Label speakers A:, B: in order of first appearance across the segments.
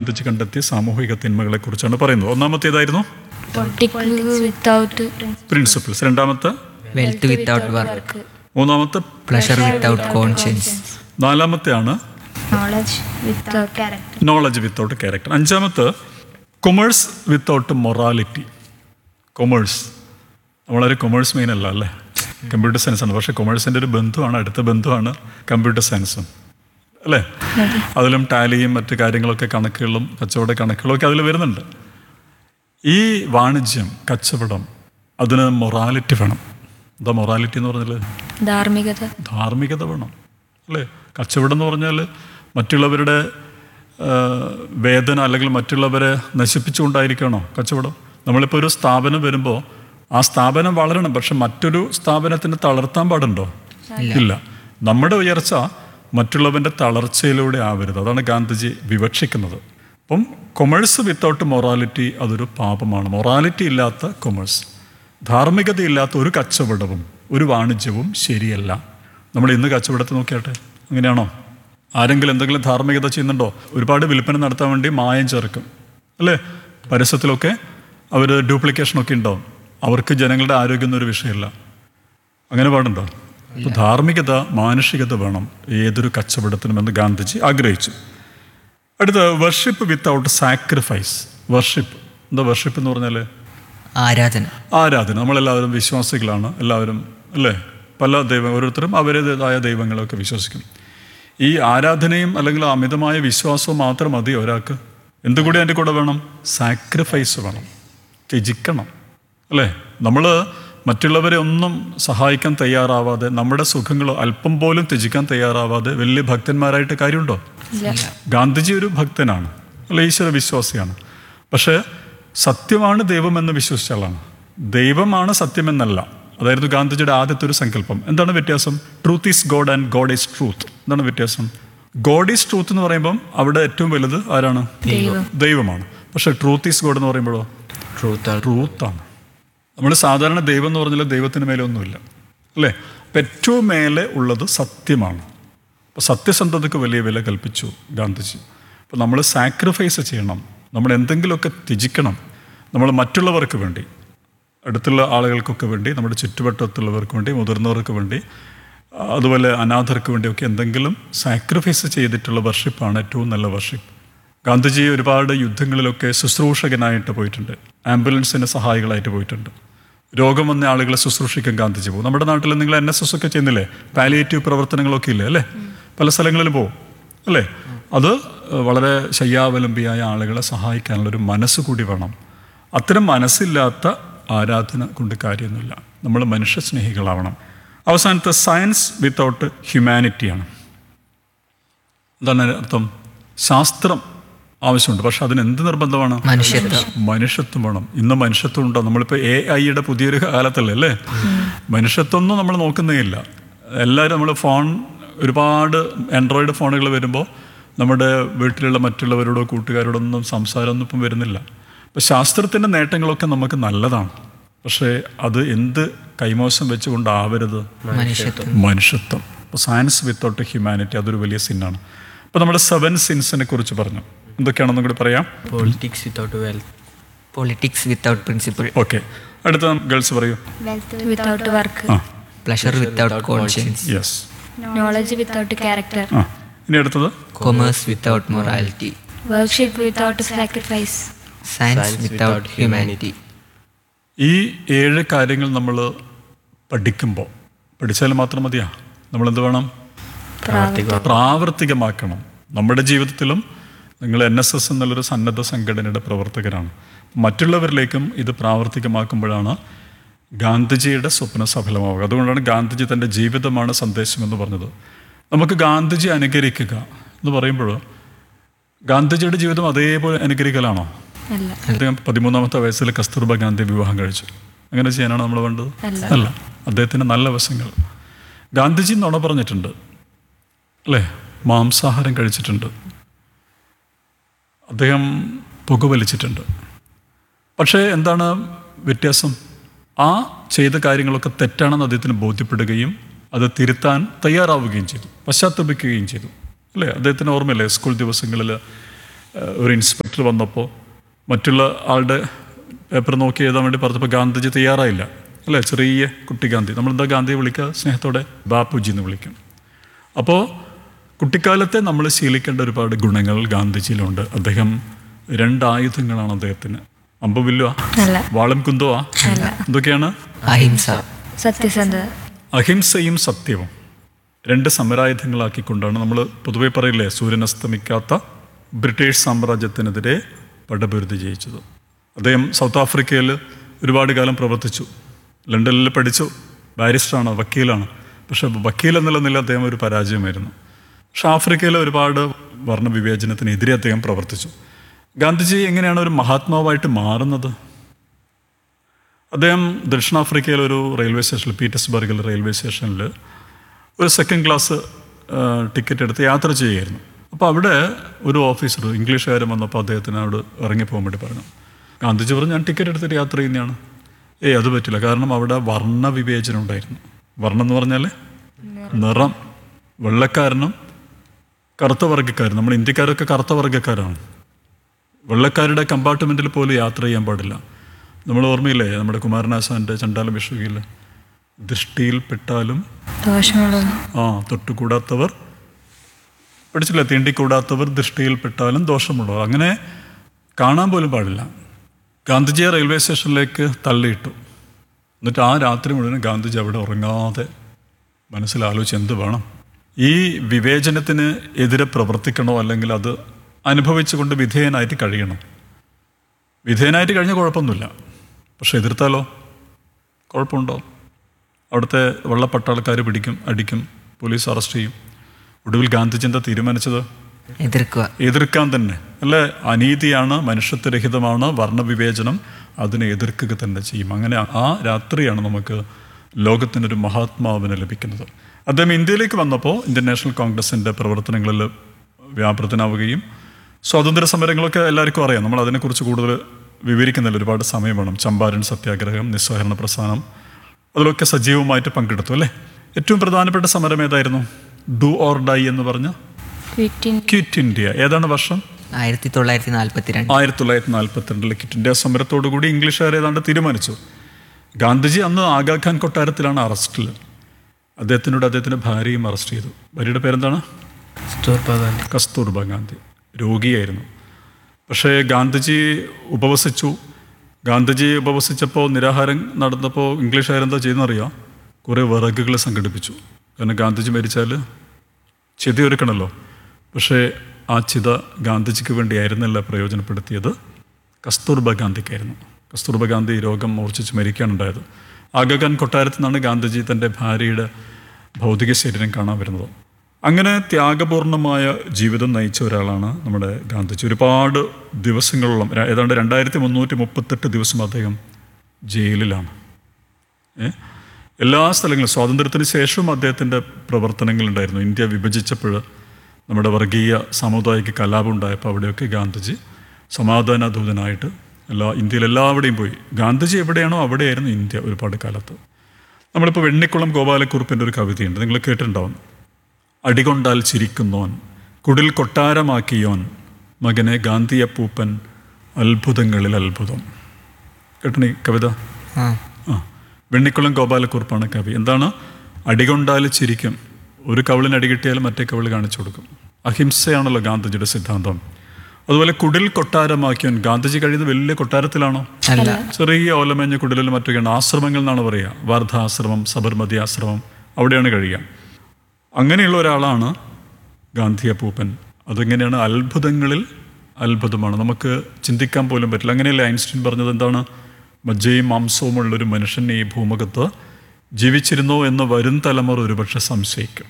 A: ഗാന്ധിജി കണ്ടെത്തിയ സാമൂഹിക തിന്മകളെ കുറിച്ചാണ് പറയുന്നത് ഒന്നാമത്തേതായിരുന്നു
B: പൊളിറ്റിക്സ് വിത്തൗട്ട്
A: പ്രിൻസിപ്പിൾസ് രണ്ടാമത്തെ
C: വെൽത്ത് വിത്തൗട്ട് വർക്ക്
A: മൂന്നാമത്തെ
C: പ്ലഷർ വിത്തൗട്ട് കോൺഷ്യൻസ്
A: നാലാമത്തെയാണ്
B: knowledge without character
A: knowledge without character അഞ്ചാമത്തെ കൊമേഴ്സ് വിത്തൗട്ട് മൊറാലിറ്റി കൊമേഴ്സ് നമ്മളൊരു കൊമേഴ്സ് മെയിൻ അല്ല അല്ലേ കമ്പ്യൂട്ടർ സയൻസ് ആണ് പക്ഷേ കൊമേഴ്സിൻ്റെ ഒരു ബന്ധുവാണ് അടുത്ത ബന്ധുവാണ് കമ്പ്യൂട്ടർ സയൻസും അല്ലേ അതിലും ടാലിയും മറ്റു കാര്യങ്ങളൊക്കെ കണക്കുകളും കച്ചവട കണക്കുകളും ഒക്കെ അതിൽ വരുന്നുണ്ട് ഈ വാണിജ്യം കച്ചവടം അതിന് മൊറാലിറ്റി വേണം എന്താ മൊറാലിറ്റി എന്ന് പറഞ്ഞാൽ
B: ധാർമ്മികത
A: ധാർമ്മികത വേണം അല്ലേ കച്ചവടം എന്ന് പറഞ്ഞാൽ മറ്റുള്ളവരുടെ ആ, വേദന അല്ലെങ്കിൽ മറ്റുള്ളവരെ നശിപ്പിച്ചുകൊണ്ടായിരിക്കണോ കച്ചവടം നമ്മളിപ്പോൾ ഒരു സ്ഥാപനം വരുമ്പോൾ ആ സ്ഥാപനം വളരണം പക്ഷെ മറ്റൊരു സ്ഥാപനത്തിന് തളർത്താൻ പാടുണ്ടോ ഇല്ല നമ്മുടെ ഉയർച്ച മറ്റുള്ളവൻ്റെ തളർച്ചയിലൂടെ ആവരുത് അതാണ് ഗാന്ധിജി വിവക്ഷിക്കുന്നത് അപ്പം കൊമേഴ്സ് വിത്തൗട്ട് മൊറാലിറ്റി അതൊരു പാപമാണ് മൊറാലിറ്റി ഇല്ലാത്ത കൊമേഴ്സ് ധാർമ്മികതയില്ലാത്ത ഒരു കച്ചവടവും ഒരു വാണിജ്യവും ശരിയല്ല നമ്മൾ ഇന്ന് കച്ചവടത്തെ നോക്കിയാട്ടെ അങ്ങനെയാണോ ആരെങ്കിലും എന്തെങ്കിലും ധാർമ്മികത ചെയ്യുന്നുണ്ടോ ഒരുപാട് വിൽപ്പന നടത്താൻ വേണ്ടി മായം ചേർക്കും അല്ലേ പരസ്യത്തിലൊക്കെ അവർ ഡ്യൂപ്ലിക്കേഷനൊക്കെ ഉണ്ടാവും അവർക്ക് ജനങ്ങളുടെ ആരോഗ്യം എന്നൊരു വിഷയമല്ല അങ്ങനെ പാടുണ്ടോ അപ്പോൾ ധാർമ്മികത മാനുഷികത വേണം ഏതൊരു കച്ചവടത്തിനും എന്ന് ഗാന്ധിജി ആഗ്രഹിച്ചു അടുത്ത വർഷിപ്പ് വിത്തൗട്ട് സാക്രിഫൈസ് വർഷിപ്പ് എന്താ വർഷിപ്പ് എന്ന് പറഞ്ഞാൽ
C: ആരാധന
A: ആരാധന നമ്മളെല്ലാവരും വിശ്വാസികളാണ് എല്ലാവരും അല്ലേ പല ദൈവം ഓരോരുത്തരും അവരുടേതായ ദൈവങ്ങളൊക്കെ വിശ്വസിക്കും ഈ ആരാധനയും അല്ലെങ്കിൽ അമിതമായ വിശ്വാസവും മാത്രം മതി ഒരാൾക്ക് എന്തുകൂടി അതിൻ്റെ കൂടെ വേണം സാക്രിഫൈസ് വേണം ത്യജിക്കണം അല്ലേ നമ്മൾ മറ്റുള്ളവരെ ഒന്നും സഹായിക്കാൻ തയ്യാറാവാതെ നമ്മുടെ സുഖങ്ങൾ അല്പം പോലും ത്യജിക്കാൻ തയ്യാറാവാതെ വലിയ ഭക്തന്മാരായിട്ട് കാര്യമുണ്ടോ ഗാന്ധിജി ഒരു ഭക്തനാണ് അല്ല ഈശ്വര വിശ്വാസിയാണ് പക്ഷേ സത്യമാണ് ദൈവമെന്ന് വിശ്വസിച്ച ആളാണ് ദൈവമാണ് സത്യമെന്നല്ല അതായിരുന്നു ഗാന്ധിജിയുടെ ആദ്യത്തെ ഒരു സങ്കല്പം എന്താണ് വ്യത്യാസം truth is God and God is truth എന്താണ് വ്യത്യാസം ഗോഡ് ഈസ് ട്രൂത്ത് എന്ന് പറയുമ്പം അവിടെ ഏറ്റവും വലുത് ആരാണ് ദൈവമാണ് പക്ഷേ ട്രൂത്ത് ഈസ് ഗോഡ് എന്ന് പറയുമ്പോഴോ
D: ട്രൂത്ത്
A: ട്രൂത്താണ് നമ്മൾ സാധാരണ ദൈവം എന്ന് പറഞ്ഞാൽ ദൈവത്തിന് മേലെ ഒന്നുമില്ല അല്ലേ അപ്പം ഏറ്റവും മേലെ ഉള്ളത് സത്യമാണ് അപ്പോൾ സത്യസന്ധതയ്ക്ക് വലിയ വില കൽപ്പിച്ചു ഗാന്ധിജി അപ്പോൾ നമ്മൾ സാക്രിഫൈസ് ചെയ്യണം നമ്മൾ എന്തെങ്കിലുമൊക്കെ ത്യജിക്കണം നമ്മൾ മറ്റുള്ളവർക്ക് വേണ്ടി അടുത്തുള്ള ആളുകൾക്കൊക്കെ വേണ്ടി നമ്മുടെ ചുറ്റുവട്ടത്തുള്ളവർക്ക് വേണ്ടി മുതിർന്നവർക്ക് വേണ്ടി ആ, അതുപോലെ അനാഥർക്ക് വേണ്ടിയൊക്കെ എന്തെങ്കിലും സാക്രിഫൈസ് ചെയ്തിട്ടുള്ള വർഷിപ്പാണ് ഏറ്റവും നല്ല വർഷിപ്പ് ഗാന്ധിജി ഒരുപാട് യുദ്ധങ്ങളിലൊക്കെ ശുശ്രൂഷകനായിട്ട് പോയിട്ടുണ്ട് ആംബുലൻസിന് സഹായികളായിട്ട് പോയിട്ടുണ്ട് രോഗം വന്ന ആളുകളെ ശുശ്രൂഷിക്കാൻ ഗാന്ധിജി പോകും നമ്മുടെ നാട്ടിൽ നിങ്ങൾ എൻ എസ് എസ് ഒക്കെ ചെയ്യുന്നില്ലേ പാലിയേറ്റീവ് പ്രവർത്തനങ്ങളൊക്കെ ഇല്ലേ അല്ലേ പല സ്ഥലങ്ങളിലും പോകും അല്ലേ അത് വളരെ ശയ്യാവലംബിയായ ആളുകളെ സഹായിക്കാനുള്ളൊരു മനസ്സ് കൂടി വേണം അത്തരം മനസ്സില്ലാത്ത ആരാധന കൊണ്ട് കാര്യമൊന്നുമില്ല നമ്മൾ മനുഷ്യ സ്നേഹികളാവണം അവസാനത്തെ സയൻസ് വിത്തൗട്ട് ഹ്യൂമാനിറ്റിയാണ് എന്താണ് അതിന്റെ അർത്ഥം ശാസ്ത്രം ആവശ്യമുണ്ട് പക്ഷെ അതിന് എന്ത് നിർബന്ധമാണ്
C: മനുഷ്യത്വം
A: മനുഷ്യത്വം വേണം ഇന്ന് മനുഷ്യത്വം ഉണ്ടോ നമ്മളിപ്പോൾ എ ഐയുടെ പുതിയൊരു കാലത്തല്ലേ അല്ലേ മനുഷ്യത്വം ഒന്നും നമ്മൾ നോക്കുന്നേ ഇല്ല എല്ലാവരും നമ്മൾ ഫോൺ ഒരുപാട് ആൻഡ്രോയിഡ് ഫോണുകൾ വരുമ്പോൾ നമ്മുടെ വീട്ടിലുള്ള മറ്റുള്ളവരോടോ കൂട്ടുകാരോടൊന്നും സംസാരമൊന്നും ഇപ്പം വരുന്നില്ല അപ്പം ശാസ്ത്രത്തിൻ്റെ നേട്ടങ്ങളൊക്കെ നമുക്ക് നല്ലതാണ് പക്ഷേ അത് എന്ത് കൈമോശം വെച്ചുകൊണ്ടാവരുത്
C: മനുഷ്യത്വം
A: മനുഷ്യത്വം അപ്പോൾ സയൻസ് വിത്തൗട്ട് ഹ്യൂമാനിറ്റി അതൊരു വലിയ സിന്നാണ് അപ്പോൾ നമ്മൾ സെവൻ സിൻസിനെ കുറിച്ച് പറഞ്ഞു എന്തൊക്കെയാണെന്നും കൂടി പറയാം
D: politics without wealth
C: politics without principle
A: okay അടുത്ത ഗേൾസ് പറയൂ
B: വെൽത്ത് വിത്തൗട്ട് വർക്ക്
A: ആ
C: pleasure without conscience
A: yes
B: knowledge without character
A: ആ ഇനി അടുത്തത്
C: commerce without morality
B: worship without sacrifice
C: science without humanity
A: ഈ ഏഴ് കാര്യങ്ങൾ നമ്മൾ പഠിക്കുമ്പോൾ പഠിച്ചാൽ മാത്രം മതിയാ നമ്മൾ എന്ത് വേണം പ്രാവർത്തികമാക്കണം നമ്മുടെ ജീവിതത്തിലും നിങ്ങൾ എൻ എസ് എസ് എന്നുള്ളൊരു സന്നദ്ധ സംഘടനയുടെ പ്രവർത്തകരാണ് മറ്റുള്ളവരിലേക്കും ഇത് പ്രാവർത്തികമാക്കുമ്പോഴാണ് ഗാന്ധിജിയുടെ സ്വപ്നം സഫലമാവുക അതുകൊണ്ടാണ് ഗാന്ധിജി തൻ്റെ ജീവിതമാണ് സന്ദേശം എന്ന് പറഞ്ഞത് നമുക്ക് ഗാന്ധിജി അനുകരിക്കുക എന്ന് പറയുമ്പോൾ ഗാന്ധിജിയുടെ ജീവിതം അതേപോലെ അനുകരിക്കലാണോ
B: അല്ല
A: അദ്ദേഹം പതിമൂന്നാമത്തെ വയസ്സിൽ കസ്തൂർബ ഗാന്ധി വിവാഹം കഴിച്ചു അങ്ങനെ ചെയ്യാനാണ് നമ്മൾ വേണ്ടത്
B: അല്ല.
A: അല്ല അദ്ദേഹത്തിൻ്റെ നല്ല വശങ്ങൾ ഗാന്ധിജി നുണ പറഞ്ഞിട്ടുണ്ട് അല്ലേ മാംസാഹാരം കഴിച്ചിട്ടുണ്ട് അദ്ദേഹം പുകവലിച്ചിട്ടുണ്ട് പക്ഷേ എന്താണ് വ്യത്യാസം ആ ചെയ്ത കാര്യങ്ങളൊക്കെ തെറ്റാണെന്ന് അദ്ദേഹത്തിന് ബോധ്യപ്പെടുകയും അത് തിരുത്താൻ തയ്യാറാവുകയും ചെയ്തു പശ്ചാത്തപിക്കുകയും ചെയ്തു അല്ലേ അദ്ദേഹത്തിന് ഓർമ്മയില്ലേ സ്കൂൾ ദിവസങ്ങളിൽ ഏഹ്, ഒരു ഇൻസ്പെക്ടർ വന്നപ്പോൾ മറ്റുള്ള ആളുടെ പേപ്പർ നോക്കി എഴുതാൻ വേണ്ടി പറഞ്ഞപ്പോൾ ഗാന്ധിജി തയ്യാറായില്ല അല്ലേ ചെറിയ കുട്ടി ഗാന്ധി നമ്മളെന്താ ഗാന്ധിയെ വിളിക്കുക സ്നേഹത്തോടെ ബാപ്പുജി എന്ന് വിളിക്കും അപ്പോൾ കുട്ടിക്കാലത്തെ നമ്മൾ ശീലിക്കേണ്ട ഒരുപാട് ഗുണങ്ങൾ ഗാന്ധിജിയിലുണ്ട് അദ്ദേഹം രണ്ടായുധങ്ങളാണ് അദ്ദേഹത്തിന് അമ്പും വില്ലുവാ
B: അല്ല
A: വാളും കുന്തോവാ എന്തൊക്കെയാണ്
C: അഹിംസ
B: സത്യസന്ധത
A: അഹിംസയും സത്യവും രണ്ട് സമരായുധങ്ങളാക്കിക്കൊണ്ടാണ് നമ്മൾ പൊതുവെ പറയില്ലേ സൂര്യൻ അസ്തമിക്കാത്ത ബ്രിട്ടീഷ് സാമ്രാജ്യത്തിനെതിരെ പടപൊരുതി ജയിച്ചത് അദ്ദേഹം സൗത്ത് ആഫ്രിക്കയിൽ ഒരുപാട് കാലം പ്രവർത്തിച്ചു ലണ്ടനിൽ പഠിച്ചു ബാരിസ്റ്ററാണ് വക്കീലാണ് പക്ഷെ വക്കീൽ എന്നുള്ള നില അദ്ദേഹം ഒരു പരാജയമായിരുന്നു പക്ഷെ ആഫ്രിക്കയിലെ ഒരുപാട് വർണ്ണവിവേചനത്തിനെതിരെ അദ്ദേഹം പ്രവർത്തിച്ചു ഗാന്ധിജി എങ്ങനെയാണ് ഒരു മഹാത്മാവായിട്ട് മാറുന്നത് അദ്ദേഹം ദക്ഷിണാഫ്രിക്കയിലെ ഒരു റെയിൽവേ സ്റ്റേഷനിൽ പീറ്റർസ്ബർഗിൽ റെയിൽവേ സ്റ്റേഷനിൽ ഒരു സെക്കൻഡ് ക്ലാസ് ടിക്കറ്റ് എടുത്ത് യാത്ര ചെയ്യുമായിരുന്നു അപ്പോൾ അവിടെ ഒരു ഓഫീസർ ഇംഗ്ലീഷുകാരൻ വന്നപ്പോൾ അദ്ദേഹത്തിന് അവിടെ ഇറങ്ങിപ്പോകാൻ വേണ്ടി പറഞ്ഞു ഗാന്ധിജി പറഞ്ഞു ഞാൻ ടിക്കറ്റ് എടുത്തിട്ട് യാത്ര ചെയ്യുന്നതാണ് ഏയ് അത് പറ്റില്ല കാരണം അവിടെ വർണ്ണവിവേചനം ഉണ്ടായിരുന്നു വർണ്ണം എന്ന് പറഞ്ഞാൽ നിറം വെള്ളക്കാരനും കറുത്ത വർഗ്ഗക്കാരനും നമ്മൾ ഇന്ത്യക്കാരൊക്കെ കറുത്ത വർഗ്ഗക്കാരാണ് വെള്ളക്കാരുടെ കമ്പാർട്ട്മെൻറ്റിൽ പോലും യാത്ര ചെയ്യാൻ പാടില്ല നമ്മൾ ഓർമ്മയില്ലേ നമ്മുടെ കുമാരനാശാൻ്റെ ചണ്ടാല വിഷുകയിൽ ദൃഷ്ടിയിൽപ്പെട്ടാലും
B: ദോഷമുള്ളത്
A: ആ തൊട്ടുകൂടാത്തവർ പഠിച്ചില്ല തീണ്ടിക്കൂടാത്തവർ ദൃഷ്ടിയിൽപ്പെട്ടാലും ദോഷമുള്ളൂ അങ്ങനെ കാണാൻ പോലും പാടില്ല ഗാന്ധിജിയെ റെയിൽവേ സ്റ്റേഷനിലേക്ക് തള്ളിയിട്ടു എന്നിട്ട് ആ രാത്രി മുഴുവൻ ഗാന്ധിജി അവിടെ ഉറങ്ങാതെ മനസ്സിലാലോചിച്ച് എന്ത് വേണം ഈ വിവേചനത്തിന് എതിരെ പ്രവർത്തിക്കണോ അല്ലെങ്കിൽ അത് അനുഭവിച്ചുകൊണ്ട് വിധേയനായിട്ട് കഴിയണം വിധേയനായിട്ട് കഴിഞ്ഞാൽ കുഴപ്പമൊന്നുമില്ല പക്ഷെ എതിർത്താലോ കുഴപ്പമുണ്ടോ അവിടുത്തെ വെള്ളപ്പട്ടാൾക്കാർ പിടിക്കും അടിക്കും പോലീസ് അറസ്റ്റ് ചെയ്യും ഒടുവിൽ ഗാന്ധിജി എന്താ തീരുമാനിച്ചത്
C: എതിർക്കുക
A: എതിർക്കാൻ തന്നെ അല്ലേ അനീതിയാണ് മനുഷ്യത്വരഹിതമാണ് വർണ്ണവിവേചനം അതിനെ എതിർക്കുക തന്നെ ചെയ്യും അങ്ങനെ ആ രാത്രിയാണ് നമുക്ക് ലോകത്തിനൊരു മഹാത്മാവിനെ ലഭിക്കുന്നത് അദ്ദേഹം ഇന്ത്യയിലേക്ക് വന്നപ്പോൾ ഇന്ത്യൻ നാഷണൽ കോൺഗ്രസിൻ്റെ പ്രവർത്തനങ്ങളിൽ വ്യാപൃതനാവുകയും സ്വാതന്ത്ര്യ സമരങ്ങളൊക്കെ എല്ലാവർക്കും അറിയാം നമ്മൾ അതിനെക്കുറിച്ച് കൂടുതൽ വിവരിക്കുന്നില്ല ഒരുപാട് സമയം വേണം ചമ്പാരൻ സത്യാഗ്രഹം നിസ്സഹകരണ പ്രസ്ഥാനം അതിലൊക്കെ സജീവമായിട്ട് പങ്കെടുത്തു അല്ലേ ഏറ്റവും പ്രധാനപ്പെട്ട സമരം ഏതായിരുന്നു ഡു ഓർ ഡൈ എന്ന് പറഞ്ഞ
B: ക്വിറ്റിൻ
A: ക്വിറ്റ് ഇന്ത്യ ഏതാണ് വർഷം
C: ആയിരത്തി തൊള്ളായിരത്തി നാൽപ്പത്തി രണ്ട്
A: ആയിരത്തി തൊള്ളായിരത്തി നാൽപ്പത്തിരണ്ടിലെ ക്വിറ്റ് ഇന്ത്യ സമരത്തോടുകൂടി ഇംഗ്ലീഷുകാർ ഏതാണ്ട് തീരുമാനിച്ചു ഗാന്ധിജി അന്ന് ആഗാഖാൻ കൊട്ടാരത്തിലാണ് അറസ്റ്റിൽ അദ്ദേഹത്തിനോട് അദ്ദേഹത്തിൻ്റെ ഭാര്യയും അറസ്റ്റ് ചെയ്തു ഭാര്യയുടെ പേരെന്താണ്
D: കസ്തൂർബ ഗാന്ധി
A: കസ്തൂർബ ഗാന്ധി രോഗിയായിരുന്നു പക്ഷേ ഗാന്ധിജി ഉപവസിച്ചു ഗാന്ധിജി ഉപവസിച്ചപ്പോൾ നിരാഹാരം നടന്നപ്പോൾ ഇംഗ്ലീഷുകാരെന്താ ചെയ്യുന്നറിയാം കുറേ വിറകുകൾ സംഘടിപ്പിച്ചു കാരണം ഗാന്ധിജി മരിച്ചാൽ ചിതയൊരുക്കണമല്ലോ പക്ഷേ ആ ചിത ഗാന്ധിജിക്ക് വേണ്ടിയായിരുന്നില്ല പ്രയോജനപ്പെടുത്തിയത് കസ്തൂർബ ഗാന്ധിക്കായിരുന്നു കസ്തൂർബ ഗാന്ധി രോഗം മൂർച്ഛിച്ച് മരിക്കാനുണ്ടായത് ആഗഖാൻ കൊട്ടാരത്തിൽ നിന്നാണ് ഗാന്ധിജി തൻ്റെ ഭാര്യയുടെ ഭൗതിക ശരീരം കാണാൻ വരുന്നത് അങ്ങനെ ത്യാഗപൂർണമായ ജീവിതം നയിച്ച ഒരാളാണ് നമ്മുടെ ഗാന്ധിജി ഒരുപാട് ദിവസങ്ങളോളം ര- ഏതാണ്ട് രണ്ടായിരത്തി മുന്നൂറ്റി മുപ്പത്തെട്ട് ദിവസം അദ്ദേഹം ജയിലിലാണ് ഏ? എല്ലാ സ്ഥലങ്ങളും സ്വാതന്ത്ര്യത്തിന് ശേഷവും അദ്ദേഹത്തിൻ്റെ പ്രവർത്തനങ്ങളുണ്ടായിരുന്നു ഇന്ത്യ വിഭജിച്ചപ്പോൾ നമ്മുടെ വർഗീയ സാമുദായിക കലാപം ഉണ്ടായപ്പോൾ അവിടെയൊക്കെ ഗാന്ധിജി സമാധാനദൂതനായിട്ട് എല്ലാ ഇന്ത്യയിൽ എല്ലാവിടെയും പോയി ഗാന്ധിജി എവിടെയാണോ അവിടെയായിരുന്നു ഇന്ത്യ ഒരുപാട് കാലത്ത് നമ്മളിപ്പോൾ വെണ്ണിക്കുളം ഗോപാലക്കുറുപ്പിൻ്റെ ഒരു കവിതയുണ്ട് നിങ്ങൾ കേട്ടിട്ടുണ്ടാവും അടികൊണ്ടാൽ ചിരിക്കുന്നോൻ കുടിൽ കൊട്ടാരമാക്കിയോൻ മകനെ ഗാന്ധിയപ്പൂപ്പൻ അത്ഭുതങ്ങളിൽ അത്ഭുതം കേട്ടണി കവിത
C: ആ
A: ആ വെണ്ണിക്കുളം ഗോപാലക്കുറുപ്പാണ് കവി എന്താണ് അടികൊണ്ടാൽ ചിരിക്കും ഒരു കവിളിന് അടി കിട്ടിയാൽ മറ്റേ കവിള് കാണിച്ചു കൊടുക്കും അഹിംസയാണല്ലോ ഗാന്ധിജിയുടെ സിദ്ധാന്തം അതുപോലെ കുടിൽ കൊട്ടാരമാക്കിയവൻ ഗാന്ധിജി കഴിയുന്നത് വലിയ കൊട്ടാരത്തിലാണോ
C: അല്ല
A: ചെറിയ ഓലമേഞ്ഞ കുടിലിൽ മറ്റൊക്കെയാണ് ആശ്രമങ്ങൾ എന്നാണ് പറയുക വാർദ്ധാശ്രമം സബർമതി ആശ്രമം അവിടെയാണ് കഴിയുക അങ്ങനെയുള്ള ഒരാളാണ് ഗാന്ധി അപ്പൂപ്പൻ അതെങ്ങനെയാണ് അത്ഭുതങ്ങളിൽ അത്ഭുതമാണ് നമുക്ക് ചിന്തിക്കാൻ പോലും പറ്റില്ല അങ്ങനെയല്ലേ ഐൻസ്റ്റീൻ പറഞ്ഞത് എന്താണ് മജ്ജയും മാംസവുമുള്ളൊരു മനുഷ്യൻ ഈ ഭൂമുഖത്ത് ജീവിച്ചിരുന്നോ എന്ന് വരും തലമുറ ഒരുപക്ഷെ സംശയിക്കും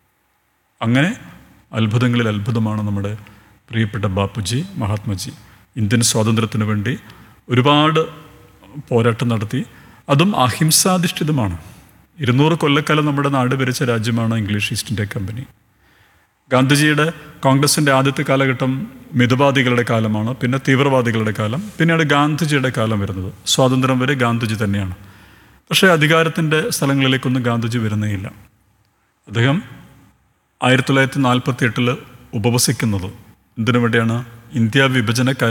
A: അങ്ങനെ അത്ഭുതങ്ങളിൽ അത്ഭുതമാണ് നമ്മുടെ പ്രിയപ്പെട്ട ബാപ്പുജി മഹാത്മജി ഇന്ത്യൻ സ്വാതന്ത്ര്യത്തിന് വേണ്ടി ഒരുപാട് പോരാട്ടം നടത്തി അതും അഹിംസാധിഷ്ഠിതമാണ് ഇരുന്നൂറ് കൊല്ലക്കാലം നമ്മുടെ നാട് ഭരിച്ച രാജ്യമാണ് ഇംഗ്ലീഷ് ഈസ്റ്റ് ഇന്ത്യ കമ്പനി ഗാന്ധിജിയുടെ കോൺഗ്രസിൻ്റെ ആദ്യത്തെ കാലഘട്ടം മിതവാദികളുടെ കാലമാണ് പിന്നെ തീവ്രവാദികളുടെ കാലം പിന്നീട് ഗാന്ധിജിയുടെ കാലം വരുന്നത് സ്വാതന്ത്ര്യം വരെ ഗാന്ധിജി തന്നെയാണ് പക്ഷേ അധികാരത്തിൻ്റെ സ്ഥലങ്ങളിലേക്കൊന്നും ഗാന്ധിജി വരുന്നേയില്ല അദ്ദേഹം ആയിരത്തി തൊള്ളായിരത്തി നാൽപ്പത്തി എട്ടിൽ ഉപവസിക്കുന്നത് എന്തിനു വേണ്ടിയാണ് ഇന്ത്യ വിഭജന